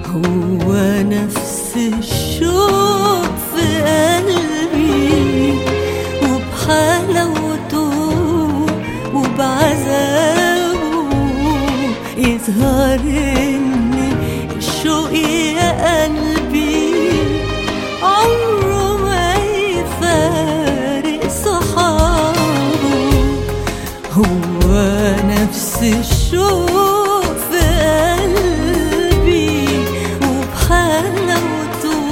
هو نفس الشوق في قلبي وبحلاوته وبعذابه يظهر ان الشوق يا قلبي عمره ما يفارق صحابه هو نفس الشوق في قلبي وبحلاوته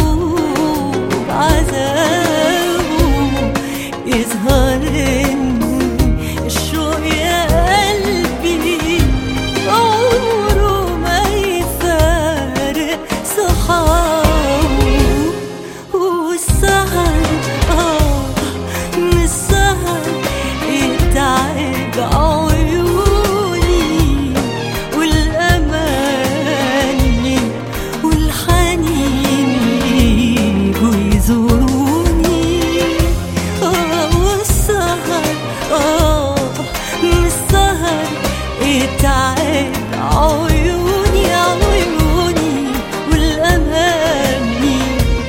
وبعذابه يظهر ان الشوق يا قلبي عمره ما يفارق صحابه والسهر اه من السهر يتعب عيوني والأماني والحنين يجوا يزوروني اه والسهر اه من السهر يتعب عيوني عيوني والأماني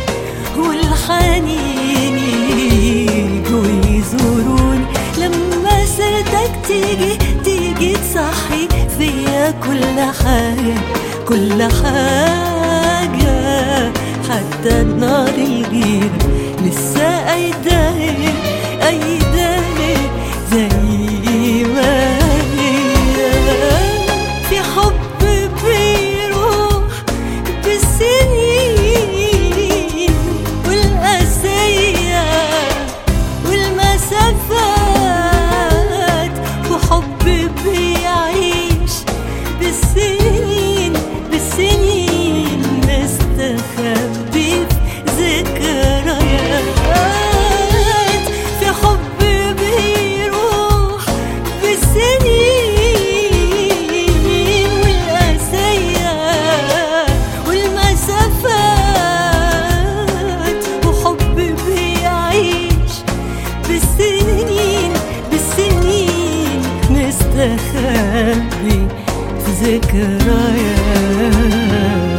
والحنين يجوا يزوروني لما سيرتك تيجي تيجي تصحي فيا كل حاجة كل حاجة حتى النار الغيرة لسه أيداي أيداي زي ما هي في حب بيروح بالسنين والقاسية والمسافات وحب بيعيش بالسنين بالسنين مستخبي في ذكريات في حب بيروح بالسنين والقاسية والمسافات وحب بيعيش بالسنين بالسنين مستخبي في ذكريات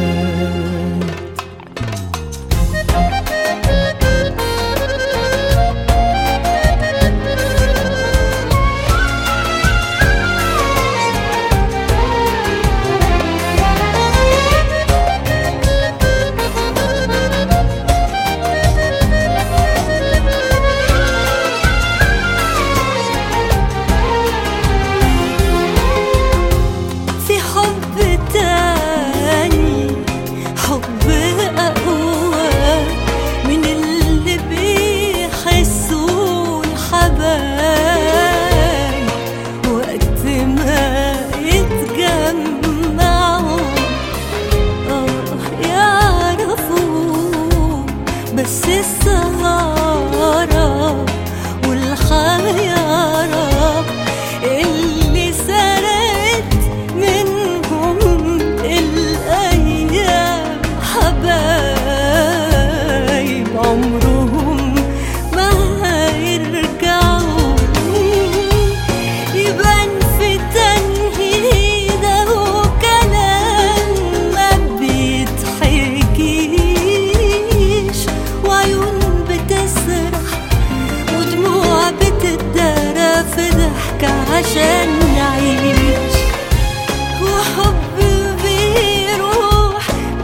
في حب تاني حب أقوى من اللي بيحسوا الحبايب وقت ما يتجمعوا آه يعرفوا بس السهارة والحيارة اللي سرقت منهم الأيام حبايب عمرهم ما هيرجعوا يبان في تنهيده وكلام ما بيتحكيش وعيون بتسرح ودموع بتتدرى في ضحكة عشان نعيش وحب بيروح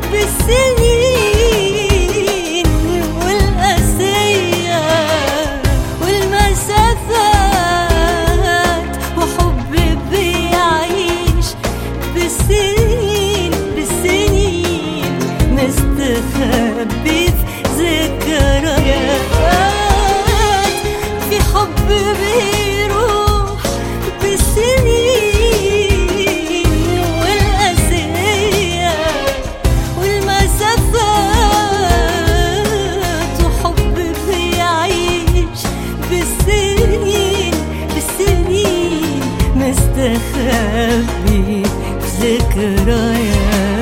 بالسنين والقاسية والمسافات وحب بيعيش بالسنين بالسنين مستخبي في ذكريات في حب بيروح بالسنين والقاسية والمسافات وحب بيعيش بالسنين بالسنين مستخبي في ذكريات